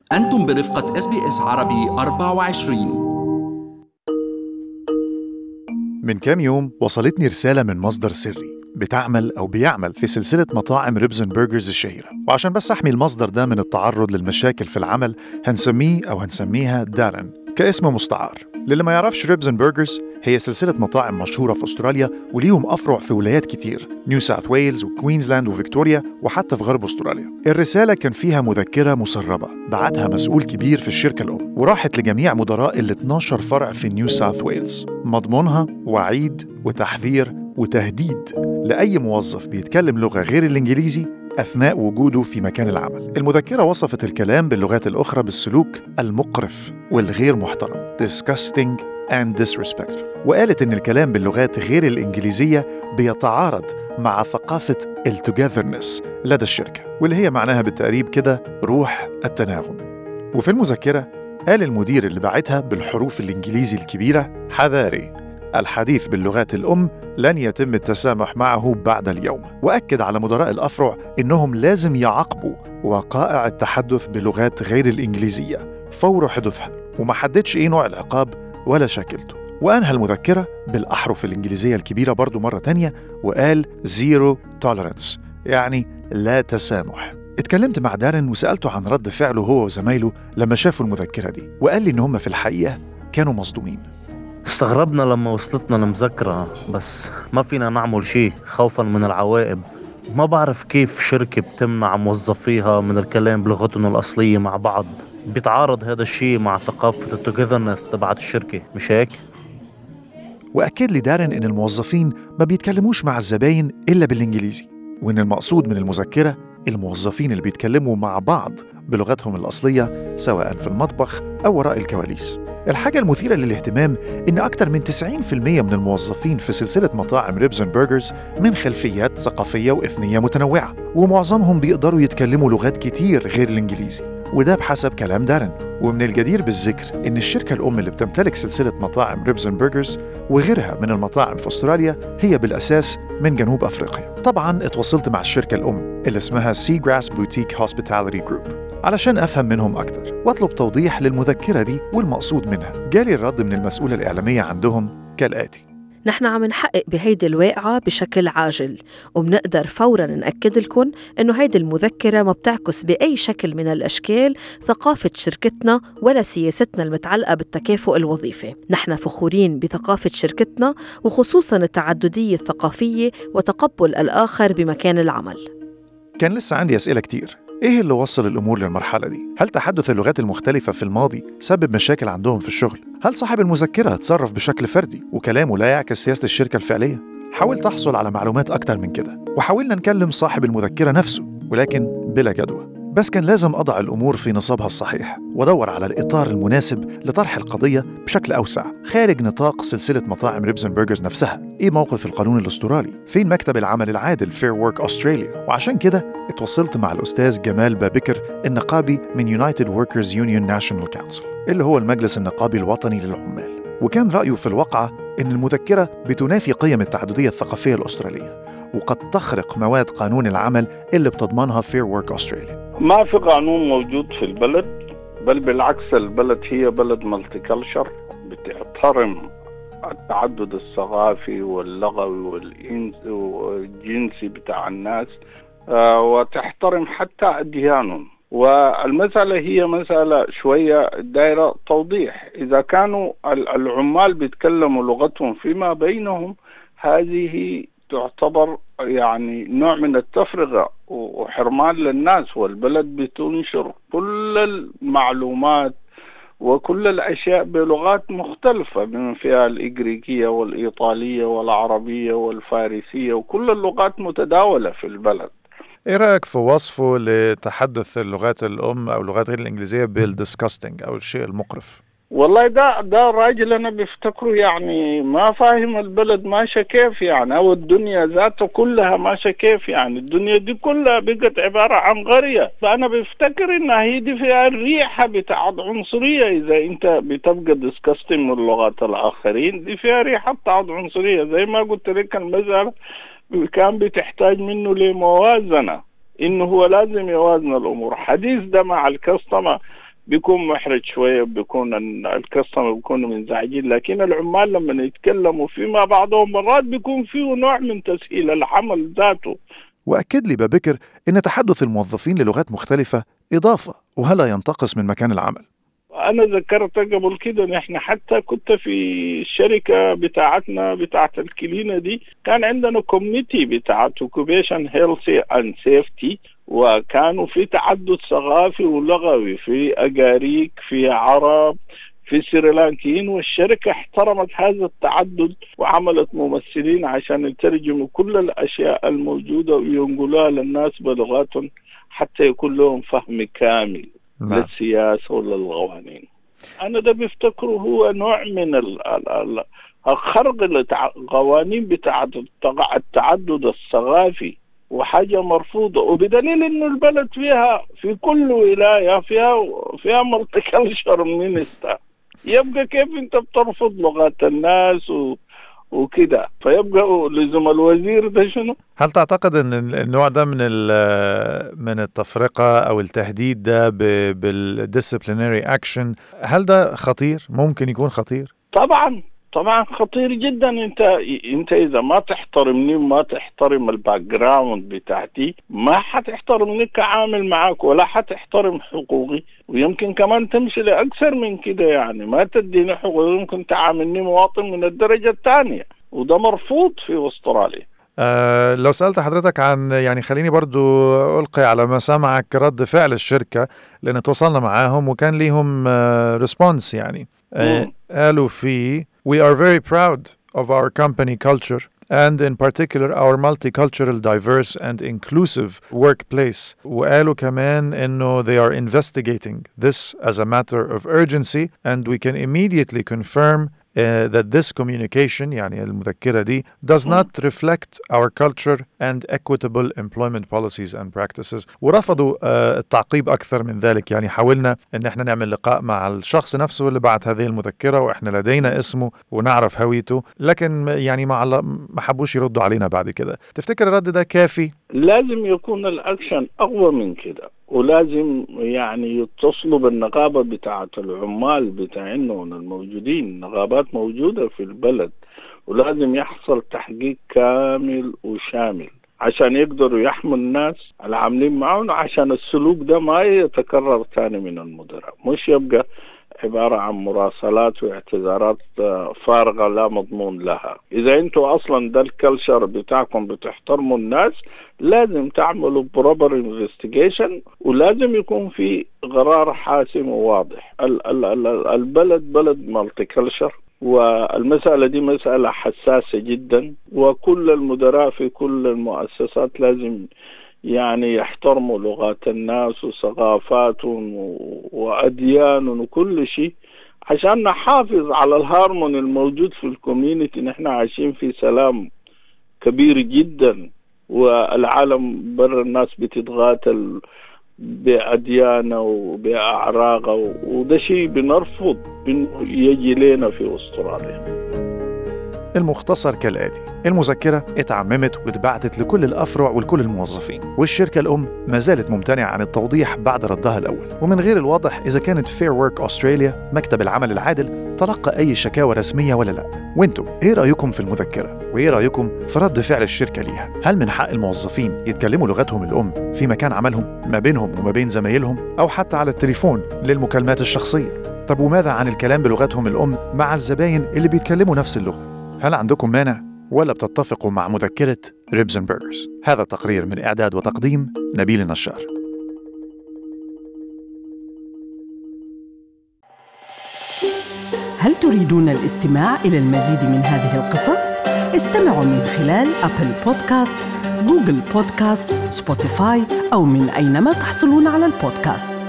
أنتم برفقة اس بي اس عربي 24 من كام يوم وصلتني رسالة من مصدر سري بتعمل أو بيعمل في سلسلة مطاعم ريبزن برجرز الشهيرة وعشان بس أحمي المصدر ده من التعرض للمشاكل في العمل هنسميه أو هنسميها دارن كاسم مستعار للي ما يعرفش ريبزن برجرز هي سلسلة مطاعم مشهورة في أستراليا وليهم أفرع في ولايات كتير نيو ساوث ويلز وكوينزلاند وفيكتوريا وحتى في غرب أستراليا الرسالة كان فيها مذكرة مسربة بعتها مسؤول كبير في الشركة الأم وراحت لجميع مدراء ال 12 فرع في نيو ساوث ويلز مضمونها وعيد وتحذير وتهديد لأي موظف بيتكلم لغة غير الإنجليزي أثناء وجوده في مكان العمل المذكرة وصفت الكلام باللغات الأخرى بالسلوك المقرف والغير محترم disgusting and disrespectful وقالت إن الكلام باللغات غير الإنجليزية بيتعارض مع ثقافة التوجذرنس لدى الشركة واللي هي معناها بالتقريب كده روح التناغم وفي المذكرة قال المدير اللي بعتها بالحروف الإنجليزي الكبيرة حذاري الحديث باللغات الأم لن يتم التسامح معه بعد اليوم وأكد على مدراء الأفرع إنهم لازم يعاقبوا وقائع التحدث بلغات غير الإنجليزية فور حدوثها وما حددش إيه نوع العقاب ولا شكلته وأنهى المذكرة بالأحرف الإنجليزية الكبيرة برضو مرة تانية وقال زيرو توليرانس يعني لا تسامح اتكلمت مع دارن وسألته عن رد فعله هو وزمايله لما شافوا المذكرة دي وقال لي إن هم في الحقيقة كانوا مصدومين استغربنا لما وصلتنا المذكرة بس ما فينا نعمل شيء خوفا من العواقب ما بعرف كيف شركة بتمنع موظفيها من الكلام بلغتهم الأصلية مع بعض بيتعارض هذا الشيء مع ثقافة التوجذرنس تبعت الشركة مش هيك؟ وأكد لي دارن إن الموظفين ما بيتكلموش مع الزباين إلا بالإنجليزي وإن المقصود من المذكرة الموظفين اللي بيتكلموا مع بعض بلغتهم الأصلية سواء في المطبخ أو وراء الكواليس الحاجة المثيرة للاهتمام إن أكثر من 90% من الموظفين في سلسلة مطاعم ريبزن برجرز من خلفيات ثقافية وإثنية متنوعة ومعظمهم بيقدروا يتكلموا لغات كتير غير الإنجليزي وده بحسب كلام دارن ومن الجدير بالذكر إن الشركة الأم اللي بتمتلك سلسلة مطاعم ريبزن برجرز وغيرها من المطاعم في أستراليا هي بالأساس من جنوب أفريقيا طبعا اتواصلت مع الشركة الأم اللي اسمها سي جراس بوتيك هوسبيتاليتي جروب علشان أفهم منهم أكتر وأطلب توضيح للمذكرة دي والمقصود منها جالي الرد من المسؤولة الإعلامية عندهم كالآتي نحن عم نحقق بهيدي الواقعة بشكل عاجل وبنقدر فورا نأكد لكم إنه هيدي المذكرة ما بتعكس بأي شكل من الأشكال ثقافة شركتنا ولا سياستنا المتعلقة بالتكافؤ الوظيفي نحن فخورين بثقافة شركتنا وخصوصا التعددية الثقافية وتقبل الآخر بمكان العمل كان لسه عندي أسئلة كتير إيه اللي وصل الأمور للمرحلة دي؟ هل تحدث اللغات المختلفة في الماضي سبب مشاكل عندهم في الشغل؟ هل صاحب المذكرة اتصرف بشكل فردي وكلامه لا يعكس سياسة الشركة الفعلية؟ حاولت أحصل على معلومات أكتر من كده وحاولنا نكلم صاحب المذكرة نفسه ولكن بلا جدوى بس كان لازم أضع الأمور في نصابها الصحيح وأدور على الإطار المناسب لطرح القضية بشكل أوسع خارج نطاق سلسلة مطاعم ريبزن برجرز نفسها إيه موقف القانون الأسترالي فين مكتب العمل العادل فير وورك أستراليا وعشان كده اتواصلت مع الأستاذ جمال بابكر النقابي من يونايتد وركرز يونيون ناشونال كونسل اللي هو المجلس النقابي الوطني للعمال وكان رأيه في الواقعة إن المذكرة بتنافي قيم التعددية الثقافية الأسترالية وقد تخرق مواد قانون العمل اللي بتضمنها فير وورك أستراليا ما في قانون موجود في البلد بل بالعكس البلد هي بلد مالتي كلتشر بتحترم التعدد الثقافي واللغوي والجنسي بتاع الناس وتحترم حتى أديانهم والمسألة هي مسألة شوية دايرة توضيح إذا كانوا العمال بيتكلموا لغتهم فيما بينهم هذه تعتبر يعني نوع من التفرقة وحرمان للناس والبلد بتنشر كل المعلومات وكل الأشياء بلغات مختلفة بما فيها الإغريقية والإيطالية والعربية والفارسية وكل اللغات متداولة في البلد ايه رايك في وصفه لتحدث اللغات الام او اللغات غير الانجليزيه بالديسكاستنج او الشيء المقرف والله ده ده راجل انا بفتكره يعني ما فاهم البلد ماشيه كيف يعني او الدنيا ذاته كلها ماشيه كيف يعني الدنيا دي كلها بقت عباره عن قريه فانا بفتكر انها هي دي فيها الريحه بتاعت عنصريه اذا انت بتبقى ديسكاستنج من لغات الاخرين دي فيها ريحه بتاعت عنصريه زي ما قلت لك المساله كان بتحتاج منه لموازنه انه هو لازم يوازن الامور حديث ده مع الكاستمر بيكون محرج شويه بيكون الكاستمر بيكونوا منزعجين لكن العمال لما يتكلموا فيما بعضهم مرات بيكون فيه نوع من تسهيل العمل ذاته وأكد لي ببكر إن تحدث الموظفين للغات مختلفة إضافة وهلا ينتقص من مكان العمل انا ذكرت قبل كده نحن حتى كنت في الشركه بتاعتنا بتاعت الكلينه دي كان عندنا كوميتي بتاعت اوكوبيشن هيلثي اند سيفتي وكانوا في تعدد ثقافي ولغوي في اجاريك في عرب في سريلانكيين والشركة احترمت هذا التعدد وعملت ممثلين عشان يترجموا كل الأشياء الموجودة وينقلوها للناس بلغاتهم حتى يكون لهم فهم كامل نعم. للسياسة وللقوانين أنا ده بيفتكروا هو نوع من ال- ال- ال- الخرق القوانين بتاع التعدد الثقافي وحاجة مرفوضة وبدليل انه البلد فيها في كل ولاية فيها فيها مالتيكلشر مينستر يبقى كيف انت بترفض لغات الناس و وكده فيبقى لزم الوزير ده شنو؟ هل تعتقد ان ال- النوع ده من ال- من التفرقه او التهديد ده بالديسيبلينري اكشن هل ده خطير ممكن يكون خطير طبعا طبعا خطير جدا انت انت اذا ما تحترمني وما تحترم الباك جراوند بتاعتي ما حتحترمني كعامل معك ولا حتحترم حقوقي ويمكن كمان تمشي لاكثر من كده يعني ما تديني حقوقي يمكن تعاملني مواطن من الدرجه الثانيه وده مرفوض في استراليا أه لو سألت حضرتك عن يعني خليني برضو ألقي على مسامعك رد فعل الشركة لأن تواصلنا معاهم وكان ليهم ريسبونس يعني أه مم. قالوا فيه We are very proud of our company culture and in particular our multicultural diverse and inclusive workplace وقالوا كمان انه they are investigating this as a matter of urgency and we can immediately confirm uh, that this communication يعني المذكرة دي does not reflect our culture and equitable employment policies and practices ورفضوا uh, التعقيب أكثر من ذلك يعني حاولنا أن احنا نعمل لقاء مع الشخص نفسه اللي بعت هذه المذكرة وإحنا لدينا اسمه ونعرف هويته لكن يعني مع الله ما حبوش يردوا علينا بعد كده تفتكر الرد ده كافي؟ لازم يكون الاكشن اقوى من كده ولازم يعني يتصلوا بالنقابه بتاعه العمال بتاعنا الموجودين النقابات موجوده في البلد ولازم يحصل تحقيق كامل وشامل عشان يقدروا يحموا الناس العاملين معهم عشان السلوك ده ما يتكرر تاني من المدراء مش يبقى عبارة عن مراسلات واعتذارات آه، فارغة لا مضمون لها إذا أنتوا أصلا ده الكلشر بتاعكم بتحترموا الناس لازم تعملوا بروبر انفستيجيشن ولازم يكون في قرار حاسم وواضح ال- ال- ال- البلد بلد مالتي كلشر والمسألة دي مسألة حساسة جدا وكل المدراء في كل المؤسسات لازم يعني يحترموا لغات الناس وثقافاتهم و- وأديانهم وكل شيء عشان نحافظ على الهارمون الموجود في الكوميونتي نحن عايشين في سلام كبير جدا والعالم برا الناس بتتقاتل بأديانه وبأعراقه وده شيء بنرفض انه يجي لنا في استراليا المختصر كالآتي المذكرة اتعممت واتبعتت لكل الأفرع ولكل الموظفين والشركة الأم ما زالت ممتنعة عن التوضيح بعد ردها الأول ومن غير الواضح إذا كانت فير ورك أستراليا مكتب العمل العادل تلقى أي شكاوى رسمية ولا لا وانتم إيه رأيكم في المذكرة وإيه رأيكم في رد فعل الشركة ليها هل من حق الموظفين يتكلموا لغتهم الأم في مكان عملهم ما بينهم وما بين زمايلهم أو حتى على التليفون للمكالمات الشخصية طب وماذا عن الكلام بلغتهم الأم مع الزباين اللي بيتكلموا نفس اللغة هل عندكم مانع ولا بتتفقوا مع مذكرة ريبز برجرز؟ هذا التقرير من إعداد وتقديم نبيل النشار هل تريدون الاستماع إلى المزيد من هذه القصص؟ استمعوا من خلال أبل بودكاست، جوجل بودكاست، سبوتيفاي أو من أينما تحصلون على البودكاست